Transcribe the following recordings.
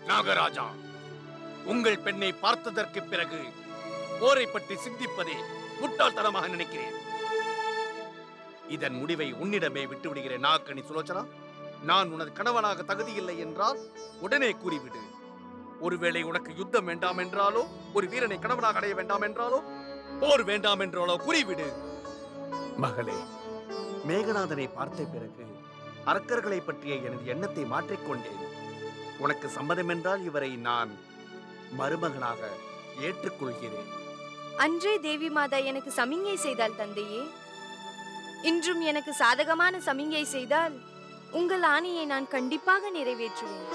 நாகராஜா உங்கள் பெண்ணை பார்த்ததற்கு பிறகு போரை பற்றி சிந்திப்பதே முட்டாள்தனமாக நினைக்கிறேன் இதன் முடிவை உன்னிடமே விட்டு விடுகிறேன் நாகக்கணி சுலோச்சனா நான் உனது கணவனாக தகுதியில்லை என்றால் உடனே கூறிவிடு ஒருவேளை உனக்கு யுத்தம் வேண்டாம் என்றாலோ ஒரு வீரனை கணவனாக அடைய வேண்டாம் என்றாலோ போர் வேண்டாம் என்றாலோ கூறிவிடு மகளே மேகநாதனை பார்த்த பிறகு அரக்கர்களை பற்றிய எனது எண்ணத்தை மாற்றிக்கொண்டேன் உனக்கு சம்மதம் என்றால் இவரை நான் மருமகனாக ஏற்றுக்கொள்கிறேன் அன்றே தேவி மாதா எனக்கு சமிங்கை செய்தால் தந்தையே இன்றும் எனக்கு சாதகமான சமிங்கை செய்தால் உங்கள் ஆணையை நான் கண்டிப்பாக நிறைவேற்றுவேன்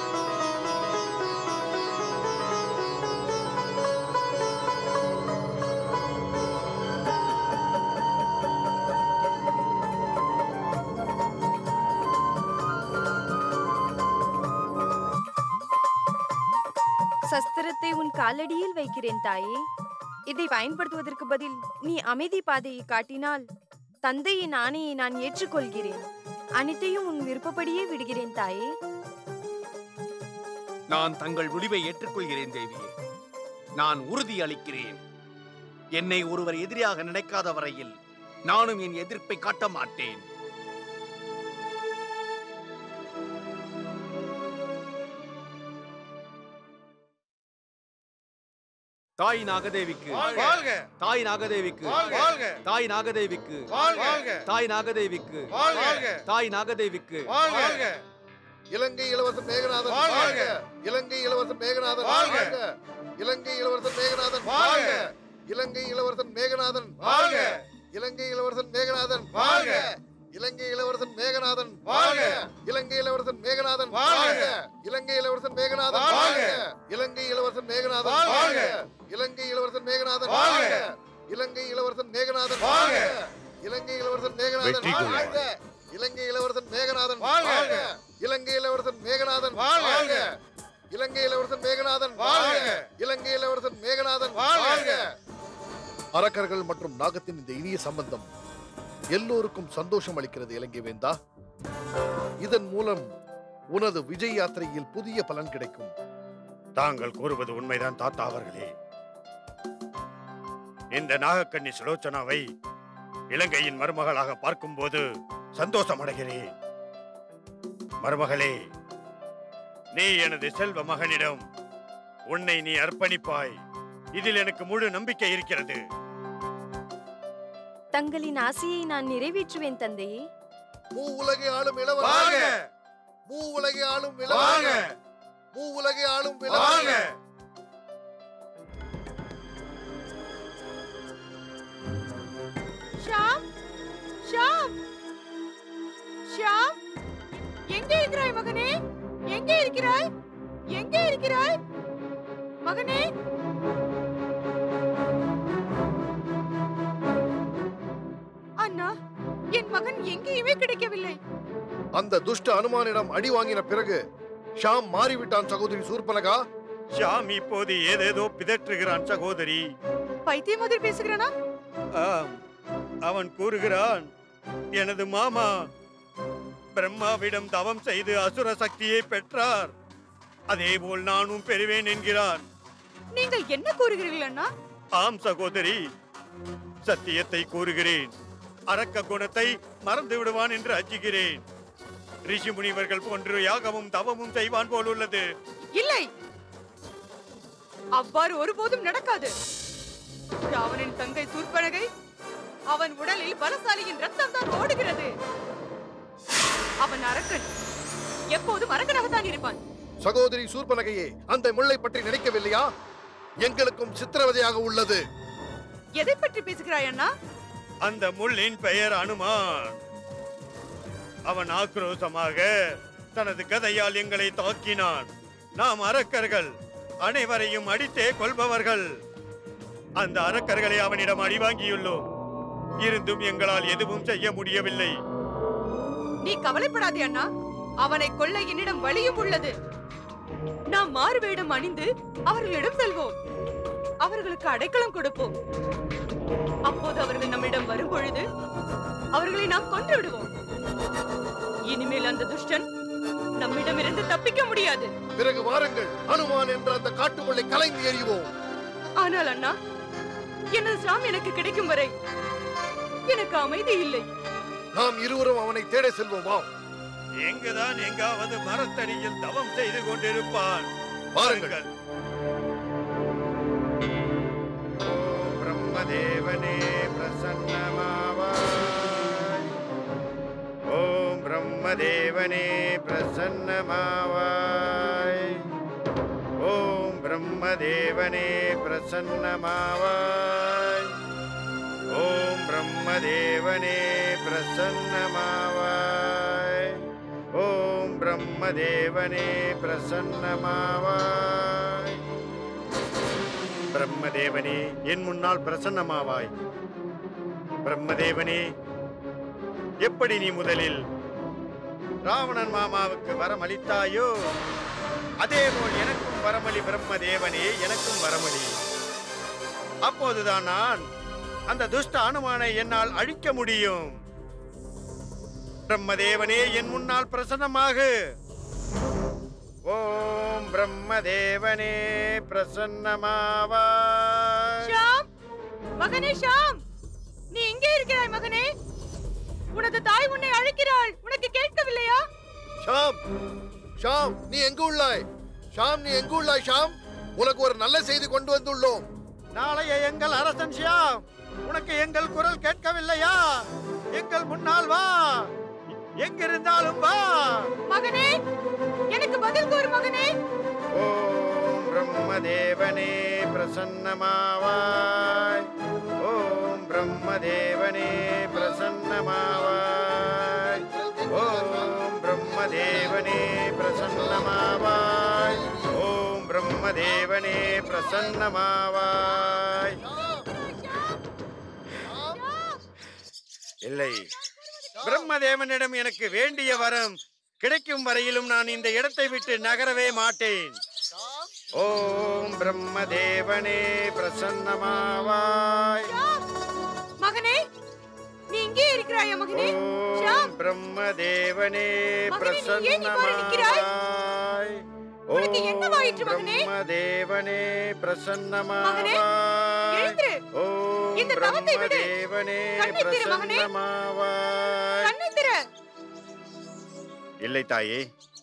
சஸ்திரத்தை உன் காலடியில் வைக்கிறேன் தாயே இதை பயன்படுத்துவதற்கு பதில் நீ அமைதி பாதையை காட்டினால் தந்தையின் ஆணையை நான் ஏற்றுக்கொள்கிறேன் அனைத்தையும் உன் விருப்பப்படியே விடுகிறேன் தாயே நான் தங்கள் முடிவை ஏற்றுக்கொள்கிறேன் தேவியே நான் உறுதி அளிக்கிறேன் என்னை ஒருவர் எதிரியாக நினைக்காத வரையில் நானும் என் எதிர்ப்பை காட்ட மாட்டேன் தாய் நாகதேவிக்கு வாழ்க தாய் நாகதேவிக்கு வாழ்க தாய் நாகதேவிக்கு வாழ்க தாய் நாகதேவிக்கு வாழ்க தாய் நாகதேவிக்கு வாழ்க இலங்கை இளவரசர் மேகநாதன் வாழ்க. வாழ்க இலங்கை இளவரசர் மேகநாதன் வாழ்க. வாழ்க இலங்கை இளவரசர் மேகநாதன் வாழ்க. இலங்கை இளவரசன் மேகநாதன் வாழ்க. இலங்கை இளவரசன் மேகநாதன் வாழ்க. இலங்கை இளவரசன் மேகநாதன் வாழ்க. இலங்கை இளவரசன் மேகநாதன் வாழ்க. இலங்கை இளவரசன் மேகநாதன் வாழ்க. இலங்கை இளவரசன் மேகநாதன் வாழ்க. இலங்கை இளவரசன் மேகநாதன் வாழ்க. இலங்கை இளவரசன் மேகநாதன் வாழ்க. இலங்கை இளவரசன் மேகநாதன் வெற்றி கொள்க. வாழ்க. இலங்கை இளவரசன் மேகநாதன் வாழ்க. இலங்கை இளவரசன் மேகநாதன் வாழ்க. இலங்கை இளவரசன் மேகநாதன் வாழ்க. இலங்கை இளவரசன் மேகநாதன் வாழ்க. அரக்கர்கள் மற்றும் நாகத்தின் இந்த இனிய சம்பந்தம் எல்லோருக்கும் சந்தோஷம் அளிக்கிறது இலங்கை வேந்தா இதன் மூலம் உனது விஜய் யாத்திரையில் புதிய பலன் கிடைக்கும் தாங்கள் கூறுவது உண்மைதான் தாத்தா அவர்களே இந்த நாகக்கண்ணி சுலோச்சனாவை இலங்கையின் மருமகளாக பார்க்கும்போது சந்தோஷம் அடைகிறேன் மருமகளே நீ எனது செல்வ மகனிடம் உன்னை நீ அர்ப்பணிப்பாய் இதில் எனக்கு முழு நம்பிக்கை இருக்கிறது தங்களின் ஆசையை நான் நிறைவேற்றுவேன் தந்தையே மூ உலகை ஆளும் வாழ்க இளவரசர் மூ உலகை ஆளும் வாழ்க இளவரசர் மூ உலகை ஆளும் வாழ்க இளவரசர் ஷாம் ஷாம் ஷாம் எங்கே இருக்கிறாய் மகனே எங்கே இருக்கிறாய் எங்கே இருக்கிறாய் மகனே அண்ணா என் மகன் எங்கேயுமே கிடைக்கவில்லை அந்த துஷ்ட அனுமானிடம் அடி வாங்கின பிறகு ஷாம் மாறிவிட்டான் சகோதரி சூர்பனகா ஷாம் இப்போது ஏதேதோ பிதற்றுகிறான் சகோதரி பைத்திய மாதிரி பேசுகிறானா ஆம் அவன் கூறுகிறான் எனது மாமா பிரம்மாவிடம் தவம் செய்து அசுர சக்தியை பெற்றார் அதேபோல் நானும் பெறுவேன் என்கிறான் நீங்கள் என்ன கூறுகிறீர்கள் அண்ணா ஆம் சகோதரி சத்தியத்தை கூறுகிறேன் அரக்க குணத்தை மறந்து விடுவான் என்று அஞ்சுகிறேன் ரிஷி முனிவர்கள் போன்று யாகமும் தவமும் செய்வான் போல் உள்ளது இல்லை அவ்வாறு ஒருபோதும் நடக்காது ராவணன் தங்கை சூர்பனகை அவன் உடலில் பலசாலியின் ரத்தம் தான் ஓடுகிறது அவன் அரக்கன் எப்போதும் அரக்கனாகத்தான் இருப்பான் சகோதரி சூர்பனகையே அந்த முல்லை பற்றி நினைக்கவில்லையா எங்களுக்கும் சித்திரவதையாக உள்ளது எதை பற்றி பேசுகிறாய் அண்ணா அந்த முள்ளின் பெயர் அனுமான் அவன் ஆக்ரோஷமாக தனது கதையால் எங்களை தாக்கினான் நாம் அரக்கர்கள் அனைவரையும் அடித்தே கொள்பவர்கள் அந்த அரக்கர்களை அவனிடம் அடி வாங்கியுள்ளோம் இருந்தும் எங்களால் எதுவும் செய்ய முடியவில்லை நீ கவலைப்படாதே அண்ணா அவனை கொல்ல என்னிடம் வழியும் உள்ளது நாம் மாறுவேடம் அணிந்து அவர்களிடம் செல்வோம் அவர்களுக்கு அடைக்கலம் கொடுப்போம் அப்போது அவர்கள் நம்மிடம் வரும் பொழுது அவர்களை நாம் கொன்று விடுவோம் இனிமேல் அந்த துஷ்டன் நம்மிடமிருந்து தப்பி பிடிக்க முடியாது பிறகு வாருங்கள் அனுமான் என்ற அந்த காட்டுமுள்ளை கலைந்து எறிவோம் ஆனால் அண்ணா எனது சாம் எனக்கு கிடைக்கும் வரை எனக்கு அமைதி இல்லை நாம் இருவரும் அவனை தேட செல்வோமா எங்குதான் எங்காவது மரத்தடியில் தவம் செய்து கொண்டிருப்பான் வாருங்கள் ஓம் பிரம்மதேவனே பிரசன்னமாவாய் ஓம் பிரம்மதேவனே பிரசன்னமாவாய் ஓம் பிரம்மதேவனே பிரசன்னமாவாய் ஓம் பிரம்மதேவனே பிரசன்னமாவாய் ஓம் பிரம்மதேவனே பிரசன்னமாவாய் பிரம்மதேவனே என் முன்னால் பிரசன்னமாவாய் பிரம்மதேவனே எப்படி நீ முதலில் ராவணன் மாமாவுக்கு வரமளித்தாயோ அதேபோல் எனக்கும் வரமளி பிரம்மதேவனே எனக்கும் வரமளி அப்போதுதான் நான் அந்த துஷ்ட அனுமானை என்னால் அழிக்க முடியும் பிரம்மதேவனே என் முன்னால் பிரசன்னமாக ஓம் பிரம்மதேவனே பிரசன்னமாவாய் ஷாம் மகனே ஷாம் நீ எங்கே இருக்கிறாய் மகனே உனது தாய் உன்னை அழைக்கிறாள் உனக்கு கேட்கவில்லையா ஷாம் ஷாம் நீ எங்கு உள்ளாய் ஷாம் நீ எங்கு உள்ளாய் ஷாம் உனக்கு ஒரு நல்ல செய்தி கொண்டு வந்துள்ளோம் நாளைய எங்கள் அரசன் ஷியாம் உனக்கு எங்கள் குரல் கேட்கவில்லையா எங்கள் முன்னால் வா எங்கிருந்தாலும் வா மகனே எனக்கு பதில் கூறு மகனே ஓம் பிரம்மதேவனே பிரசன்னமாவாய் ஓம் பிரம்மதேவனே பிரசன்னமாவாய் ஓம் பிரம்மதேவனே பிரசன்னமாவாய் ஓம் பிரம்மதேவனே பிரசன்னமாவாய் இல்லை பிரம்மதேவனிடம் எனக்கு வேண்டிய வரம் கிடைக்கும் வரையிலும் நான் இந்த இடத்தை விட்டு நகரவே மாட்டேன் ஓம் பிரம்மதேவனே பிரசன்னமாவாய் மகனே நீ இங்கே இருக்கிறாயா மகனே ஓம் ஷாம் பிரம்மதேவனே மகனே, நீ ஏன் இவ்வாறு நிற்கிறாய்? பிரசன்னமாவாய் உனக்கு என்னவாயிற்று, ஓம் மகனே? பிரம்மதேவனே மகனே, பிரசன்னமாவாய் எழுந்திரு. ஓம் இந்த தவத்தை விடு. பிரம்மதேவனே கண்ணை திற, மகனே. பிரசன்னமாவாய் கண்ணை திற இல்லை தாயே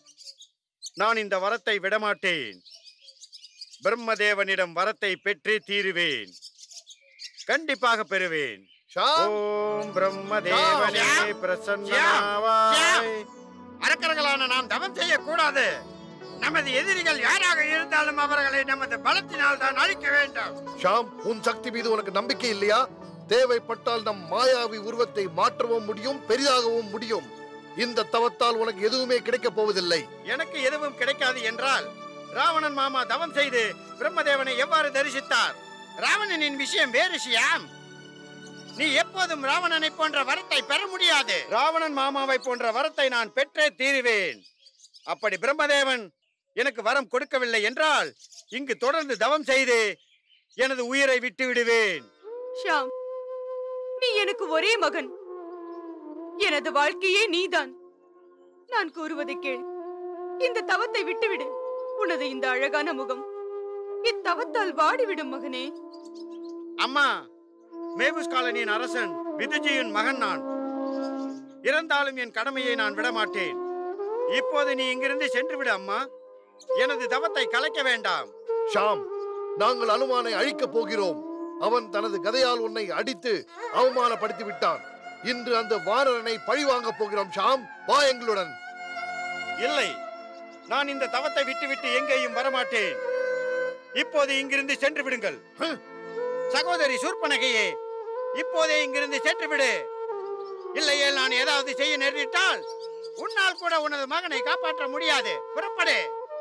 நான் இந்த வரத்தை விடமாட்டேன் பிரம்மதேவனிடம் வரத்தை பெற்றே தீருவேன் கண்டிப்பாக பெறுவேன் ஷாம் ஓம் பிரம்மதேவனே ஷியாம். பிரசன்னமாவாய் அரக்கர்களான நாம் தவம் செய்யக்கூடாது நமது எதிரிகள் யாராக இருந்தாலும் அவர்களை நமது பலத்தினால் தான் அழிக்க வேண்டும் ஷாம் உன் சக்தி மீது உனக்கு நம்பிக்கை இல்லையா தேவைப்பட்டால் நம் மாயாவி உருவத்தை மாற்றவும் முடியும் பெரிதாகவும் முடியும் இந்த தவத்தால் உனக்கு எதுவுமே கிடைக்கப் போவதில்லை எனக்கு எதுவும் கிடைக்காது என்றால் ராவணன் மாமா தவம் செய்து பிரம்மதேவனை எவ்வாறு தரிசித்தார் ராவணனின் விஷயம் வேறு ஷியாம் நீ எப்போதும் ராவணனை போன்ற வரத்தை பெற முடியாது ராவணன் மாமாவை போன்ற வரத்தை நான் பெற்றே தீருவேன் அப்படி பிரம்மதேவன் எனக்கு வரம் கொடுக்கவில்லை என்றால் இங்கு தொடர்ந்து தவம் செய்து எனது உயிரை விட்டு விடுவேன் ஷாம் நீ எனக்கு ஒரே மகன் எனது வாழ்க்கையே நீதான் நான் கூறுவதை கேள் இந்த தவத்தை விட்டுவிடு உனது இந்த அழகான முகம் இத்தவத்தால் வாடிவிடும் மகனே அம்மா மேபுஸ் காலனியின் அரசன் விதுஜியின் மகன் நான் இறந்தாலும் என் கடமையை நான் விடமாட்டேன் இப்போது நீ இங்கிருந்து சென்று விடு அம்மா எனது தவத்தை கலைக்க வேண்டாம் ஷாம் நாங்கள் அனுமானை அழிக்கப் போகிறோம் அவன் தனது கதையால் உன்னை அடித்து அவமானப்படுத்தி விட்டான் இன்று அந்த வானரனை பழி வாங்கப் போகிறோம் ஷாம் வா எங்களுடன் இல்லை நான் இந்த தவத்தை விட்டுவிட்டு எங்கேயும் வரமாட்டேன் இப்போது இங்கிருந்து சென்று விடுங்கள் ஹ், சகோதரி சூர்பனகையே இப்போதே இங்கிருந்து சென்று விடு இல்லையே நான் ஏதாவது செய்ய நேரிட்டால் உன்னால் கூட உனது மகனை காப்பாற்ற முடியாது புறப்படு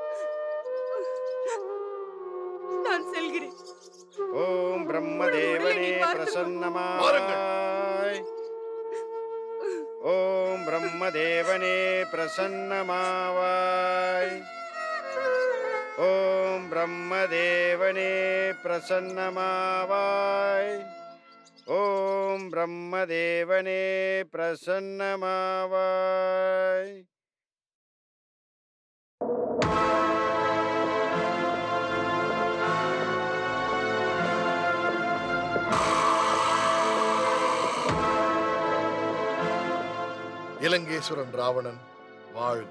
நான் செல்கிறேன் ஓம் பிரம்மதேவனே பிரசன்னமாய் ஓம் பிரம்மதேவனே பிரசன்னமாவாய் ஓம் பிரம்மதேவனே பிரசன்னமாவாய் ஓம் பிரம்மதேவனே பிரசன்னமாவாய் இலங்கேஸ்வரன் ராவணன் வாழ்க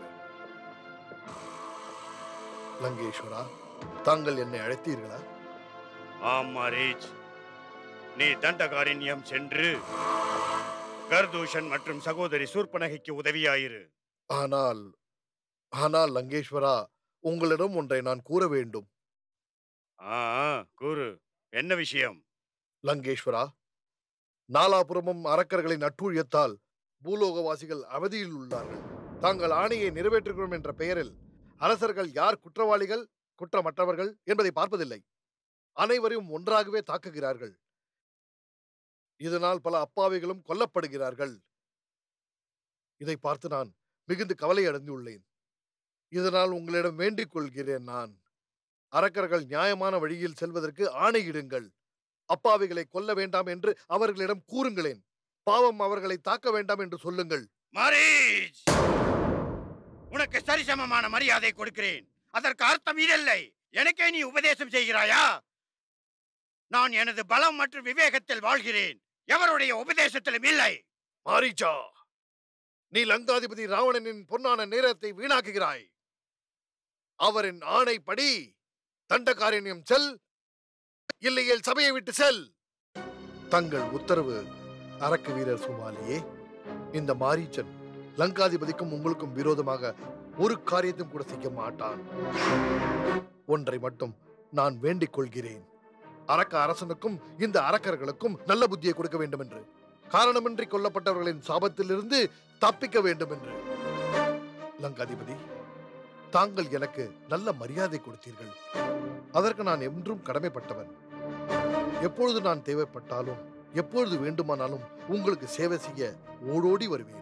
லங்கேஸ்வரா தாங்கள் என்னை அழைத்தீர்களா ஆம் மாரேஜ் நீ தண்டகாரண்யம் சென்று கர்தூஷன் மற்றும் சகோதரி சூர்பனகைக்கு உதவியாயிரு ஆனால் ஆனால் லங்கேஸ்வரா உங்களிடம் ஒன்றை நான் கூற வேண்டும் ஆ ஆ, கூறு என்ன விஷயம் லங்கேஸ்வரா நாலாபுறமும் அரக்கர்களின் அட்டூழியத்தால் பூலோகவாசிகள் அவதியில் உள்ளார்கள் தாங்கள் ஆணையை நிறைவேற்றுகிறோம் என்ற பெயரில் அரசர்கள் யார் குற்றவாளிகள் குற்றமற்றவர்கள் என்பதை பார்ப்பதில்லை அனைவரையும் ஒன்றாகவே தாக்குகிறார்கள் இதனால் பல அப்பாவிகளும் கொல்லப்படுகிறார்கள் இதை பார்த்து நான் மிகுந்து கவலை அடைந்துள்ளேன் இதனால் உங்களிடம் வேண்டிக் கொள்கிறேன் நான் அரக்கர்கள் நியாயமான வழியில் செல்வதற்கு ஆணையிடுங்கள் அப்பாவிகளை கொல்ல வேண்டாம் என்று அவர்களிடம் கூறுங்களேன் பாவம் அவர்களை தாக்க வேண்டாம் என்று சொல்லுங்கள் மாரேஜ் உனக்கு சரிசமமான மரியாதை கொடுக்கிறேன் அதற்கு அர்த்தம் இதல்லை எனக்கே நீ உபதேசம் செய்கிறாயா நான் எனது பலம் மற்றும் விவேகத்தில் வாழ்கிறேன் எவருடைய உபதேசத்திலும் இல்லை மாரீச்சா நீ லங்காதிபதி ராவணனின் பொன்னான நேரத்தை வீணாக்குகிறாய் அவரின் ஆணைப்படி தண்டகாரண்யம் செல் இல்லையேல் சபையை விட்டு செல் தங்கள் உத்தரவு அரக்கு வீரர் சுமாலியே இந்த மாரீச்சன் லங்காதிபதிக்கும் உங்களுக்கும் விரோதமாக ஒரு காரியத்தையும் கூட செய்ய மாட்டான் ஒன்றை மட்டும் நான் வேண்டிக் கொள்கிறேன் அரக்க அரசனுக்கும் இந்த அரக்கர்களுக்கும் நல்ல புத்தியை கொடுக்க வேண்டும் என்று காரணமின்றி கொல்லப்பட்டவர்களின் சாபத்திலிருந்து தப்பிக்க வேண்டும் என்று லங்காதிபதி தாங்கள் எனக்கு நல்ல மரியாதை கொடுத்தீர்கள் அதற்கு நான் என்றும் கடமைப்பட்டவன் எப்பொழுது நான் தேவைப்பட்டாலும் எப்பொழுது வேண்டுமானாலும் உங்களுக்கு சேவை செய்ய ஓடோடி வருவேன்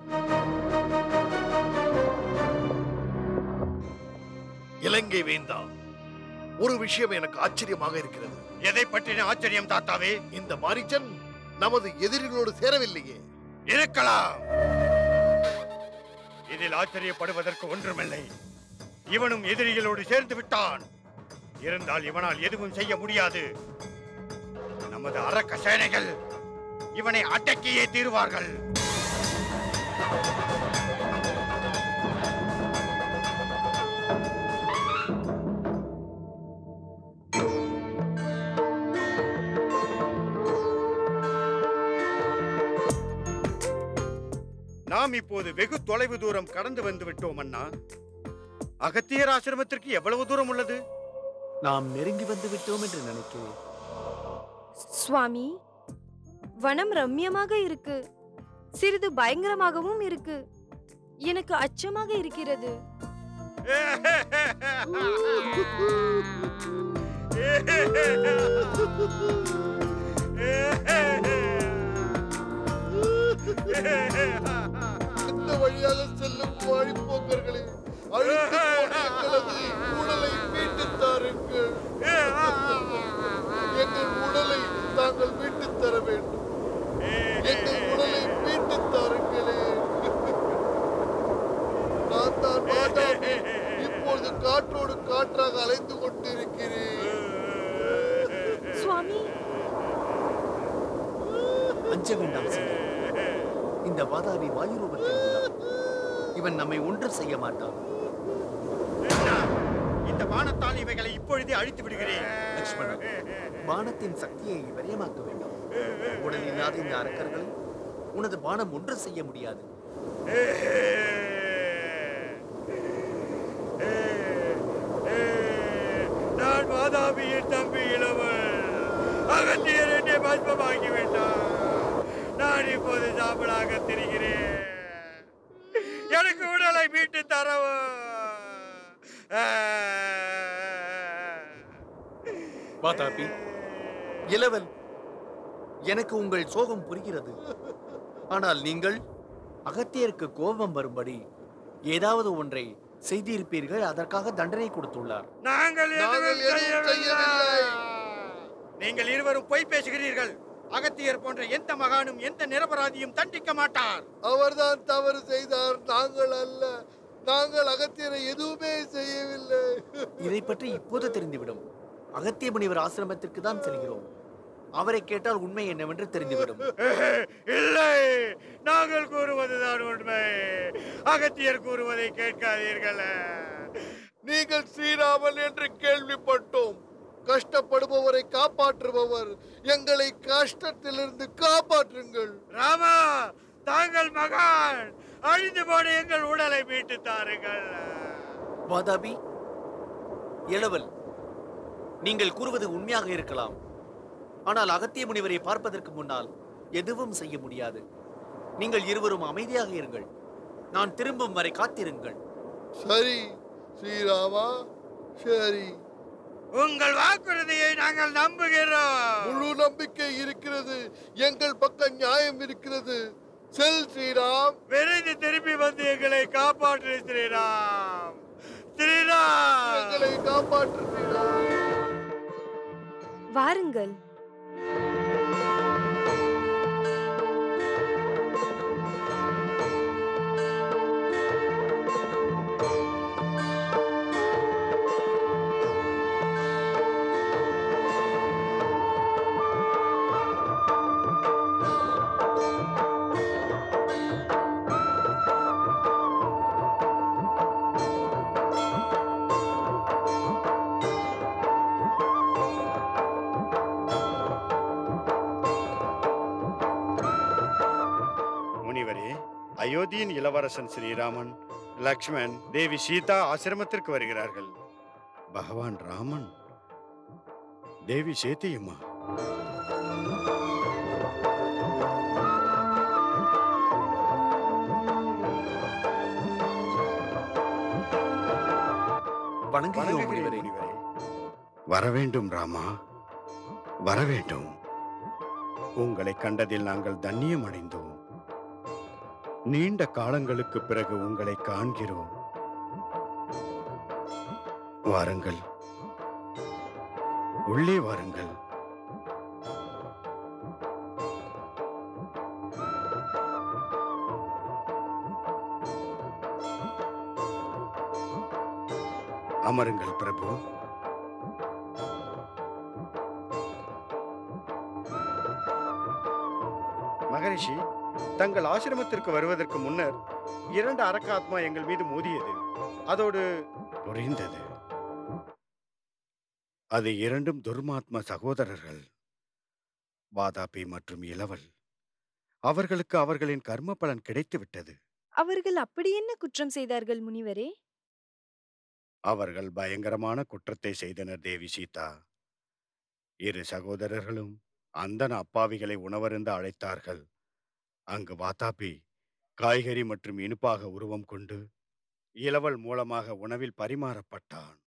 இலங்கை வேந்தா ஒரு விஷயம் எனக்கு ஆச்சரியமாக இருக்கிறது எதை பற்றின ஆச்சரியம் தாத்தாவே இந்த மாரிச்சன் நமது எதிரிகளோடு சேரவில்லையே இருக்கலாம் இதில் ஆச்சரியப்படுவதற்கு ஒன்றுமில்லை இவனும் எதிரிகளோடு சேர்ந்து விட்டான் இருந்தால் இவனால் எதுவும் செய்ய முடியாது நமது அரக்க சேனைகள் இவனை அடக்கியே தீருவார்கள் நாம் இப்போது வெகு தொலைவு தூரம் கடந்து வந்து விட்டோம் அண்ணா அகத்தியர் ஆசிரமத்திற்கு எவ்வளவு தூரம் உள்ளது நாம் நெருங்கி வந்து விட்டோம் என்று நினைக்கிறேன் சுவாமி வனம் ரம்யமாக இருக்கு சிறிது பயங்கரமாகவும் இருக்கு எனக்கு அச்சமாக இருக்கிறது இந்த வழியாக செல்லும் வழிப்போக்கர்களே அழித்து போன எங்களது உடலை மீட்டுத் தாருங்கள் எங்கள் உடலை தாங்கள் மீட்டுத் தர வேண்டும் எங்கள் உடலை மீட்டுத் தாருங்களே நான் தான் மாதாவி இப்பொழுது காற்றோடு காற்றாக அலைந்து கொண்டிருக்கிறேன் சுவாமி அஞ்ச வேண்டாம் சீதை. இந்த வாதாபி வாயு ரூபத்தில் உள்ளான் இவன் நம்மை ஒன்று செய்ய மாட்டான் அண்ணா, இந்த பானத்தால் இவைகளை இப்பொழுதே அழித்து விடுகிறேன் லக்ஷ்மணன் பானத்தின் சக்தியை விரயமாக்க வேண்டாம் உடல் இல்லாத இந்த அரக்கர்களை உனது பானம் ஒன்று செய்ய முடியாது நான் மாதாபியின் தம்பி இளவல் அகத்தியர் என்னை பஸ்மமாக்கி விட்டான் நான் இப்போது சாம்பலாக திரிகிறேன் எனக்கு உடலை மீட்டு தரவும் வாதாபி இளவல் எனக்கு உங்கள் சோகம் புரிகிறது ஆனால் நீங்கள் அகத்தியருக்கு கோபம் வரும்படி ஏதாவது ஒன்றை செய்திருப்பீர்கள் அதற்காக தண்டனை கொடுத்துள்ளார் நாங்கள் நாங்கள் எதுவும் எதுவும் செய்யவில்லை. செய்யவில்லை. நீங்கள் இருவரும் பொய் பேசுகிறீர்கள் அகத்தியர் போன்ற எந்த மகானும் எந்த நிரபராதியும் தண்டிக்க மாட்டார் அவர்தான் தவறு செய்தார் நாங்கள் அல்ல நாங்கள் அகத்தியரை எதுவுமே செய்யவில்லை இதை பற்றி இப்போது தெரிந்துவிடும் அகத்திய முனிவர் ஆசிரமத்திற்கு தான் செல்கிறோம் அவரை கேட்டால் உண்மை என்னவென்று தெரிந்துவிடும் இல்லை நாங்கள் கூறுவதுதான் உண்மை அகத்தியர் கூறுவதை கேட்காதீர்கள் நீங்கள் ஸ்ரீராமன் என்று கேள்விப்பட்டோம் கஷ்டப்படுபவரை காப்பாற்றுபவர் எங்களை கஷ்டத்திலிருந்து காப்பாற்றுங்கள் ராமா தாங்கள் மகான் அழிந்து போன எங்கள் உடலை மீட்டு தாருங்கள் வாதாபி இளவல் நீங்கள் கூறுவது உண்மையாக இருக்கலாம் ஆனால் அகத்திய முனிவரை பார்ப்பதற்கு முன்னால் எதுவும் செய்ய முடியாது நீங்கள் இருவரும் அமைதியாக இருங்கள் நான் திரும்பும் வரை காத்திருங்கள் சரி ஸ்ரீராமா சரி உங்கள் வாக்குறுதியை நாங்கள் நம்புகிறோம் முழு நம்பிக்கை இருக்கிறது எங்கள் பக்கம் நியாயம் இருக்கிறது செல் ஸ்ரீராம் விரைந்து திரும்பி வந்து எங்களை காப்பாற்று ஸ்ரீராம் ஸ்ரீராம் எங்களை காப்பாற்று ஸ்ரீராம் வாருங்கள் முனிவரே அயோத்தியின் இளவரசன் ஸ்ரீராமன் லக்ஷ்மண் தேவி சீதா ஆசிரமத்திற்கு வருகிறார்கள் பகவான் ராமன் தேவி சேத்தியம்மா வணங்குகிறோம் முனிவரே வரவேண்டும் ராமா வரவேண்டும் உங்களை கண்டதில் நாங்கள் தன்னியம் அடைந்தோம் நீண்ட காலங்களுக்கு பிறகு உங்களை காண்கிறோம் வாருங்கள் உள்ளே வாருங்கள் அமருங்கள் பிரபு மகரிஷி தங்கள் ஆசிரமத்திற்கு வருவதற்கு முன்னர் இரண்டு அரக்காத்மா எங்கள் மீது மோதியது அதோடு புரிந்தது அது இரண்டும் துர்மாத்ம சகோதரர்கள் வாதாபி மற்றும் இளவல் அவர்களுக்கு அவர்களின் கர்ம பலன் கிடைத்து விட்டது அவர்கள் அப்படி என்ன குற்றம் செய்தார்கள் முனிவரே அவர்கள் பயங்கரமான குற்றத்தை செய்தனர் தேவி சீதா இரு சகோதரர்களும் அந்தன அப்பாவிகளை உணவருந்த அழைத்தார்கள் அங்கு வாதாபி காய்கறி மற்றும் இனிப்பாக உருவம் கொண்டு இளவல் மூலமாக உணவில் பரிமாறப்பட்டான்